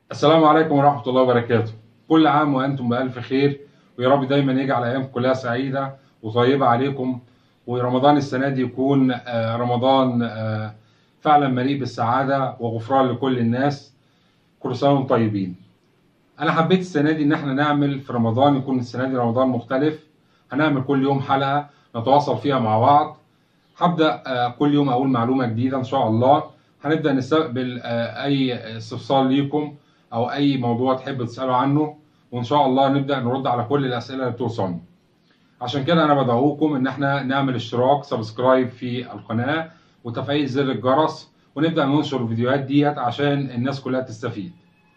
السلام عليكم ورحمة الله وبركاته كل عام وأنتم بألف خير ويا رب دايما يجعل أيامكم كلها سعيدة وطيبة عليكم ورمضان السنة دي يكون آه، رمضان آه، فعلا مليء بالسعادة وغفران لكل الناس كل سنة وانتم طيبين أنا حبيت السنة دي إن احنا نعمل في رمضان يكون السنة دي رمضان مختلف هنعمل كل يوم حلقة نتواصل فيها مع بعض هبدأ آه، كل يوم أقول معلومة جديدة إن شاء الله هنبدأ نستقبل آه، أي استفسار ليكم او اي موضوع تحب تساله عنه وان شاء الله نبدا نرد على كل الاسئله اللي بتوصلنا عشان كده انا بدعوكم ان احنا نعمل اشتراك سبسكرايب في القناه وتفعيل زر الجرس ونبدا ننشر الفيديوهات ديت عشان الناس كلها تستفيد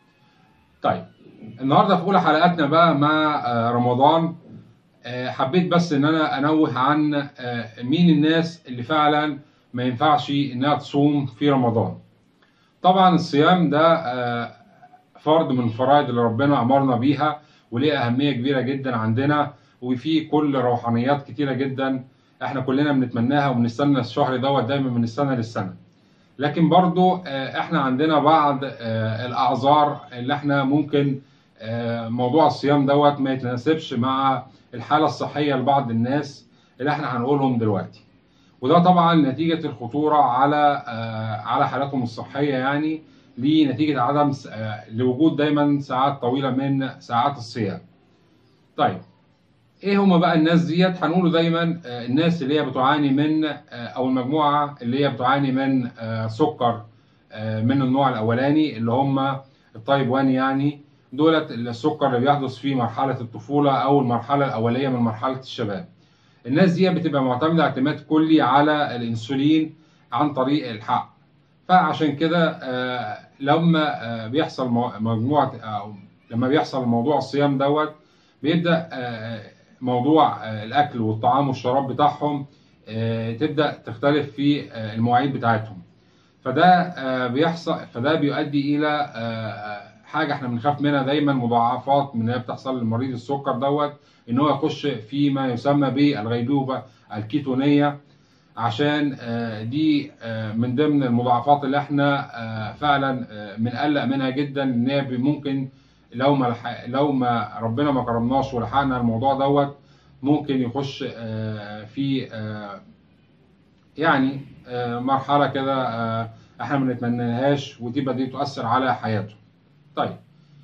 طيب النهارده في اولى حلقاتنا بقى مع آه، رمضان آه، حبيت بس ان انا انوه عن آه، مين الناس اللي فعلا ما ينفعش انها تصوم في رمضان طبعا الصيام ده آه، فرض من الفرائض اللي ربنا امرنا بيها وليه اهميه كبيره جدا عندنا وفي كل روحانيات كتيره جدا احنا كلنا بنتمناها وبنستنى الشهر دوت دايما من السنه للسنه لكن برضو آه، احنا عندنا بعض آه، الاعذار اللي احنا ممكن آه، موضوع الصيام دوت ما يتناسبش مع الحاله الصحيه لبعض الناس اللي احنا هنقولهم دلوقتي وده طبعا نتيجه الخطوره على آه، على حالاتهم الصحيه يعني لنتيجه عدم س- آه، لوجود دايما ساعات طويله من ساعات الصيام. طيب ايه هما بقى الناس ديت؟ هنقوله دايما آه، الناس اللي هي بتعاني من آه، او المجموعه اللي هي بتعاني من آه، سكر آه، من النوع الاولاني اللي هم التايب 1 يعني دولت السكر اللي بيحدث في مرحله الطفوله او المرحله الاوليه من مرحله الشباب. الناس دي بتبقى معتمده اعتماد كلي على الانسولين عن طريق الحقن. فعشان كده آه، لما آه، بيحصل مو- مجموعه او لما بيحصل موضوع الصيام دوت بيبدا آه، موضوع آه، الاكل والطعام والشراب بتاعهم آه، تبدا تختلف في آه، المواعيد بتاعتهم فده آه، بيحصل فده بيؤدي الى آه، حاجه احنا بنخاف منها دايما مضاعفات من اللي بتحصل لمريض السكر دوت ان هو يخش في ما يسمى بالغيبوبه الكيتونيه عشان آه، دي آه، من ضمن المضاعفات اللي احنا آه، فعلا آه، بنقلق منها جدا ان هي ممكن لو ما لحق- لو ما ربنا ما كرمناش ولحقنا الموضوع دوت ممكن يخش آه، في آه، يعني آه، مرحله كده آه، احنا ما نتمناهاش وتبقى دي تؤثر على حياته. طيب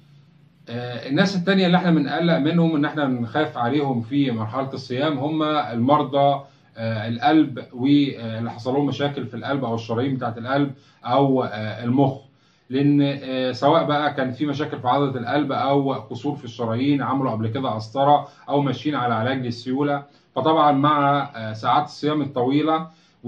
آه، الناس التانية اللي احنا بنقلق منهم ان احنا بنخاف عليهم في مرحلة الصيام هم المرضى آه، القلب واللي حصل لهم مشاكل في القلب او الشرايين بتاعت القلب او آه، المخ لان آه، سواء بقى كان في مشاكل في عضلة القلب او قصور في الشرايين عملوا قبل كده قسطرة او ماشيين على علاج للسيولة فطبعا مع آه، ساعات الصيام الطويلة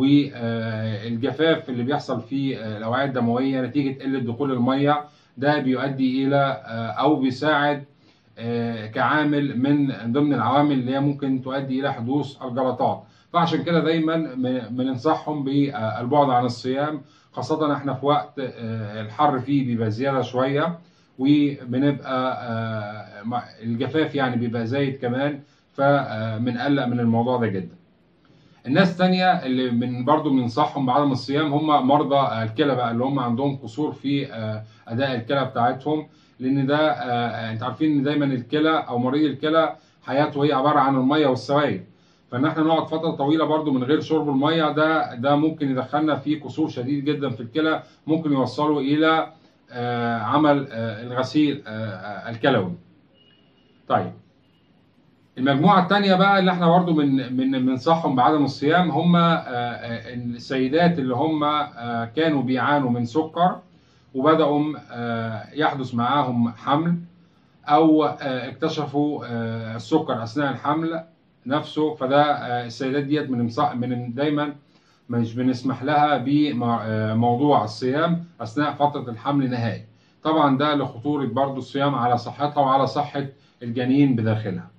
والجفاف اللي بيحصل في آه، الاوعية الدموية نتيجة قلة دخول المية ده بيؤدي الى آه، او بيساعد آه، كعامل من ضمن العوامل اللي هي ممكن تؤدي الى حدوث الجلطات فعشان كده دايما م- بننصحهم بالبعد عن الصيام خاصة احنا في وقت آه، الحر فيه بيبقى زيادة شوية وبنبقى آه، مع- الجفاف يعني بيبقى زايد كمان فبنقلق من الموضوع ده جدا الناس التانية اللي من برضو بننصحهم بعدم الصيام هم مرضى الكلى بقى اللي هم عندهم قصور في آه، اداء الكلى بتاعتهم لان ده آه، انت عارفين ان دايما الكلى او مريض الكلى حياته هي عباره عن الميه والسوائل فان احنا نقعد فتره طويله برضو من غير شرب الميه ده ده ممكن يدخلنا في قصور شديد جدا في الكلى ممكن يوصله الى آه، عمل آه، الغسيل آه، آه، الكلوي طيب المجموعة التانية بقى اللي احنا برضو من من بننصحهم بعدم الصيام هم آه، آه، السيدات اللي هم آه، كانوا بيعانوا من سكر وبدأوا آه، يحدث معاهم حمل أو آه، اكتشفوا آه، السكر أثناء الحمل نفسه فده آه، السيدات ديت من مص- من دايما مش بنسمح لها بموضوع الصيام أثناء فترة الحمل نهائي طبعا ده لخطورة برضو الصيام على صحتها وعلى صحة الجنين بداخلها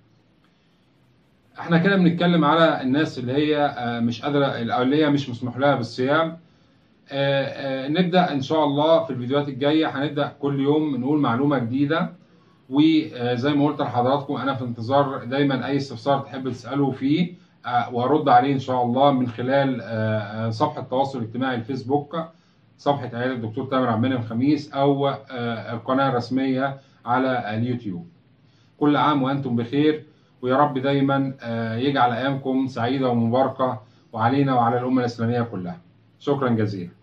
احنا كده بنتكلم على الناس اللي هي آه، مش قادره أو اللي هي مش مسموح لها بالصيام آه، آه، نبدا ان شاء الله في الفيديوهات الجايه هنبدا كل يوم نقول معلومه جديده وزي ما قلت لحضراتكم انا في انتظار دايما اي استفسار تحب تساله فيه آه، وارد عليه ان شاء الله من خلال آه، آه، صفحه التواصل الاجتماعي الفيسبوك صفحة عيادة الدكتور تامر عبد المنعم خميس أو آه، القناة الرسمية على اليوتيوب كل عام وأنتم بخير ويا رب دايما آه، يجعل أيامكم سعيدة ومباركة وعلينا وعلى الأمة الإسلامية كلها شكرا جزيلا